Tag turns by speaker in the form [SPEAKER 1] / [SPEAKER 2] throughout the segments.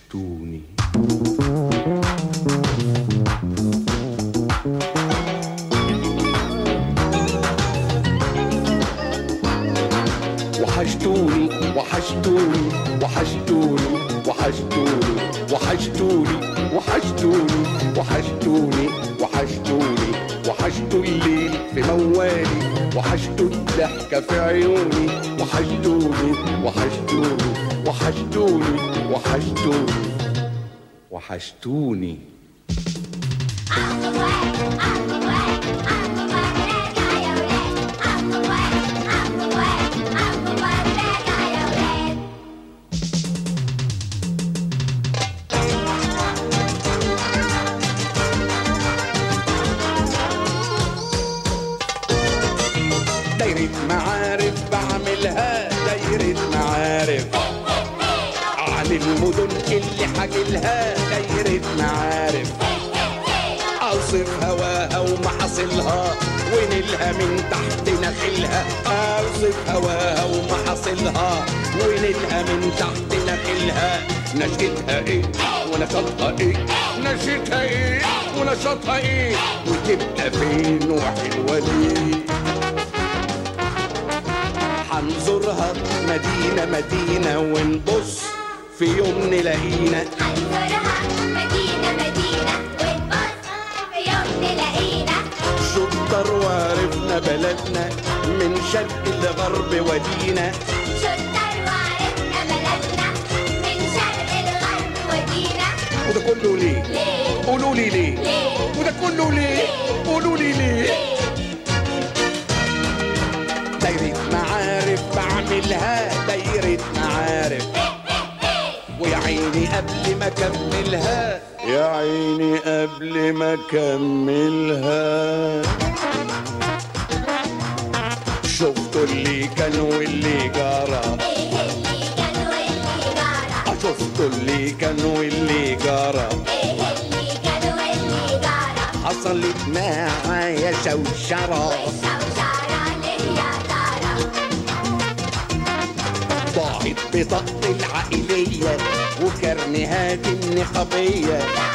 [SPEAKER 1] وحشتوني وحشتوني وحشتوني وحشتوني وحشتوني وحشتوني وحشتوني وحشتوني وحشتوني وحشتوا الليل في موالي وحشتوا الضحكة في عيوني وحشتوني وحشتوني وحشتوني وحشتوني وحشتوني دايرة معارف بعملها دايرة معارف عن المدن اللي حاجلها دايرة معارف اوصف هواها ومحاصيلها ونيلها من تحت نخيلها اوصف هواها ومحاصيلها ونيلها من تحت نخيلها نشيتها ايه ونشاطها ايه نشيتها ايه ونشاطها ايه وتبقى فين وحلوه ليه حنزورها مدينة مدينة ونبص في يوم نلاقينا شطر وعرفنا بلدنا من شرق لغرب ودينا وده كله ليه؟ قولوا لي ليه؟ وده كله ليه؟ قولوا لي ليه؟ دايرة معارف بعملها دايرة معارف ويا عيني قبل ما اكملها يا عيني قبل ما اكملها شفتوا اللي كان واللي جرى شفتوا اللي كان واللي جرى حصلت معايا شوشره ضاعت بطاقتي العائلية وكرنيهات النقابية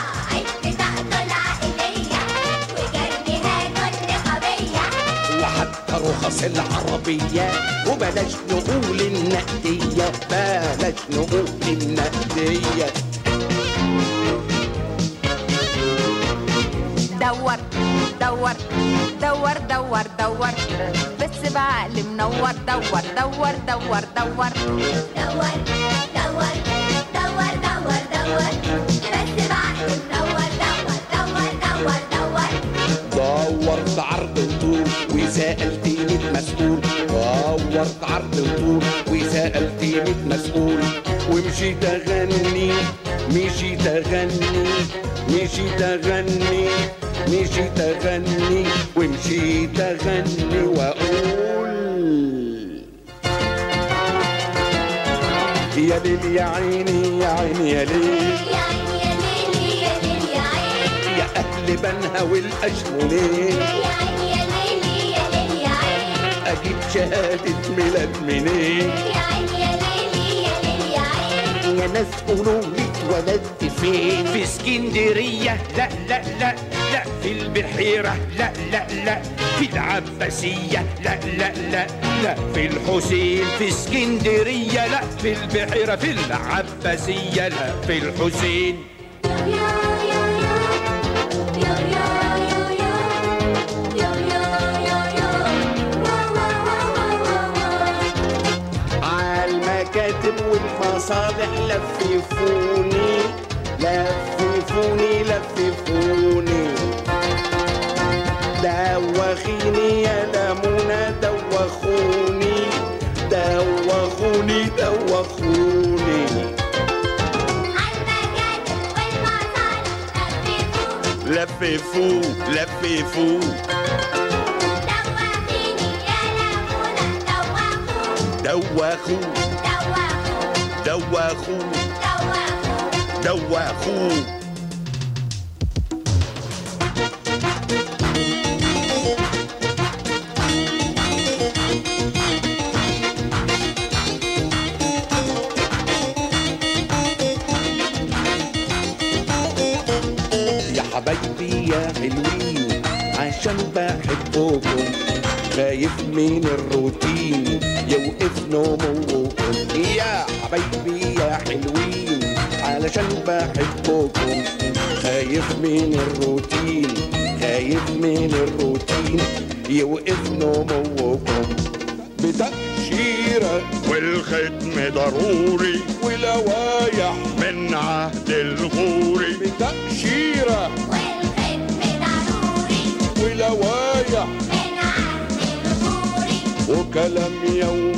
[SPEAKER 1] وحتى رخص العربية وبلاش نقول النقدية بلاش نقول النقدية
[SPEAKER 2] دور دور دور دور دور بس بعقل منور دور دور دور دور
[SPEAKER 1] دورت عرض وطول وسألت ميت مسؤول دورت عرض وطول وسألت ميت مسؤول ومشيت أغني مشيت أغني مشيت أغني مشيت أغني ومشيت أغني وأقول يا ليل يا عيني يا عيني يا ليل يا أهل بنها والأشمونين أجيب شهادة ميلاد منين يا ناس قولوا لي اتولدت فين
[SPEAKER 3] في اسكندرية لا لا لا لا في البحيرة لا لا لا في العباسية لا لا لا لا في الحسين في اسكندرية لا في البحيرة في العباسية لا في الحسين
[SPEAKER 1] عالمكاتب والمصالح لففوني لففوني لففوني دوخيني يا لمونة دوخوني دوخوني دوخوني لففوا لففوا دوخوا دوخوا دوخوا علشان بحبكم خايف من الروتين يوقف نموكم يا حبايبي يا حلوين علشان بحبكم خايف من الروتين خايف من الروتين يوقف نموكم بتأشيرة
[SPEAKER 3] والختم ضروري
[SPEAKER 1] ولوايح
[SPEAKER 3] من عهد الغوري
[SPEAKER 1] بتأشيرة
[SPEAKER 4] والختم ضروري
[SPEAKER 1] ولوايح
[SPEAKER 4] من عهد الغوري
[SPEAKER 1] وكلام يوم